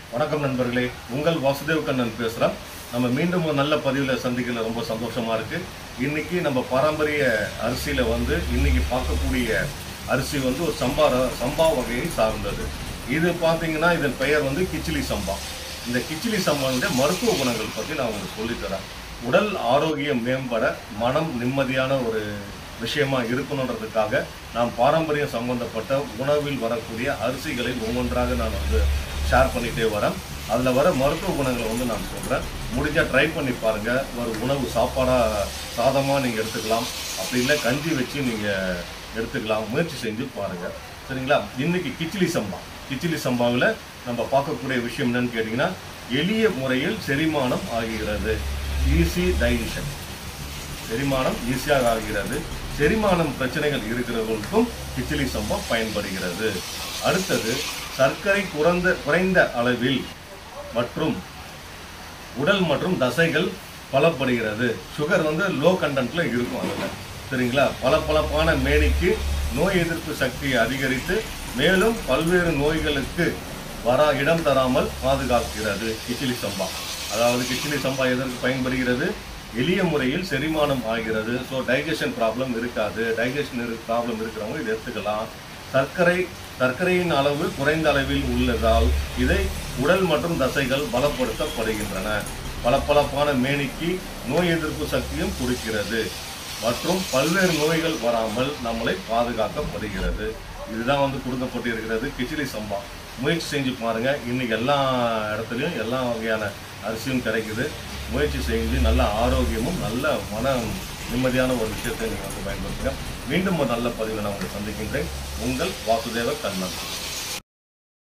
வணக்கம் நண்பர்களே உங்கள் வாசுதேவ் கண்ணன் பேசுகிறேன் நம்ம மீண்டும் ஒரு நல்ல பதிவில் சந்திக்கல ரொம்ப சந்தோஷமா இருக்கு இன்னைக்கு நம்ம பாரம்பரிய அரிசியில வந்து இன்னைக்கு பார்க்கக்கூடிய அரிசி வந்து ஒரு சம்பா ர- சம்பா வகையை சார்ந்தது இது பார்த்தீங்கன்னா இதன் பெயர் வந்து கிச்சிலி சம்பா இந்த கிச்சிலி சம்பாவுடைய மருத்துவ குணங்கள் பற்றி நான் உங்களுக்கு சொல்லித்தரேன் உடல் ஆரோக்கியம் மேம்பட மனம் நிம்மதியான ஒரு விஷயமா இருக்கணுன்றதுக்காக நாம் பாரம்பரியம் சம்பந்தப்பட்ட உணவில் வரக்கூடிய அரிசிகளை ஒவ்வொன்றாக நான் வந்து ஷேர் பண்ணிட்டே வரேன் அதில் வர மருத்துவ குணங்களை வந்து நான் சொல்கிறேன் முடிஞ்சால் ட்ரை பண்ணி பாருங்கள் ஒரு உணவு சாப்பாடாக சாதமாக நீங்கள் எடுத்துக்கலாம் அப்படி இல்லை கஞ்சி வச்சு நீங்கள் எடுத்துக்கலாம் முயற்சி செஞ்சு பாருங்கள் சரிங்களா இன்னைக்கு கிச்சிலி சம்பா கிச்சிலி சம்பாவில் நம்ம பார்க்கக்கூடிய விஷயம் என்னன்னு கேட்டிங்கன்னா எளிய முறையில் செரிமானம் ஆகிறது ஈஸி டைஜஷன் செரிமானம் ஈஸியாக ஆகிறது செரிமானம் பிரச்சனைகள் இருக்கிறவர்களுக்கும் கிச்சிலி சம்பா பயன்படுகிறது அடுத்தது சர்க்கரை குறைந்த குறைந்த அளவில் மற்றும் உடல் மற்றும் தசைகள் பலப்படுகிறது சுகர் வந்து லோ கண்டென்ட்ல இருக்கும் அதில் சரிங்களா பளபளப்பான மேனிக்கு நோய் எதிர்ப்பு சக்தியை அதிகரித்து மேலும் பல்வேறு நோய்களுக்கு வர இடம் தராமல் பாதுகாக்கிறது கிச்சிலி சம்பா அதாவது கிச்சிலி சம்பா எதற்கு பயன்படுகிறது எளிய முறையில் செரிமானம் ஆகிறது ஸோ டைஜஷன் ப்ராப்ளம் இருக்காது டைஜஷன் ப்ராப்ளம் இருக்கிறவங்க இதை எடுத்துக்கலாம் சர்க்கரை சர்க்கரையின் அளவு குறைந்த அளவில் உள்ளதால் இதை உடல் மற்றும் தசைகள் பலப்படுத்தப்படுகின்றன பளபளப்பான மேனிக்கு நோய் எதிர்ப்பு சக்தியும் கொடுக்கிறது மற்றும் பல்வேறு நோய்கள் வராமல் நம்மளை பாதுகாக்கப்படுகிறது இதுதான் வந்து கொடுக்கப்பட்டிருக்கிறது கிச்சிலி சம்பா முயற்சி செஞ்சு பாருங்க இன்னைக்கு எல்லா இடத்துலையும் எல்லா வகையான அரிசியும் கிடைக்குது முயற்சி செஞ்சு நல்ல ஆரோக்கியமும் நல்ல மன நிம்மதியான ஒரு விஷயத்தை நீங்கள் வந்து பயன்படுத்துங்க மீண்டும் ஒரு நல்ல பதிவை நான் உங்களை சந்திக்கின்றேன் உங்கள் வாசுதேவ கண்ணன்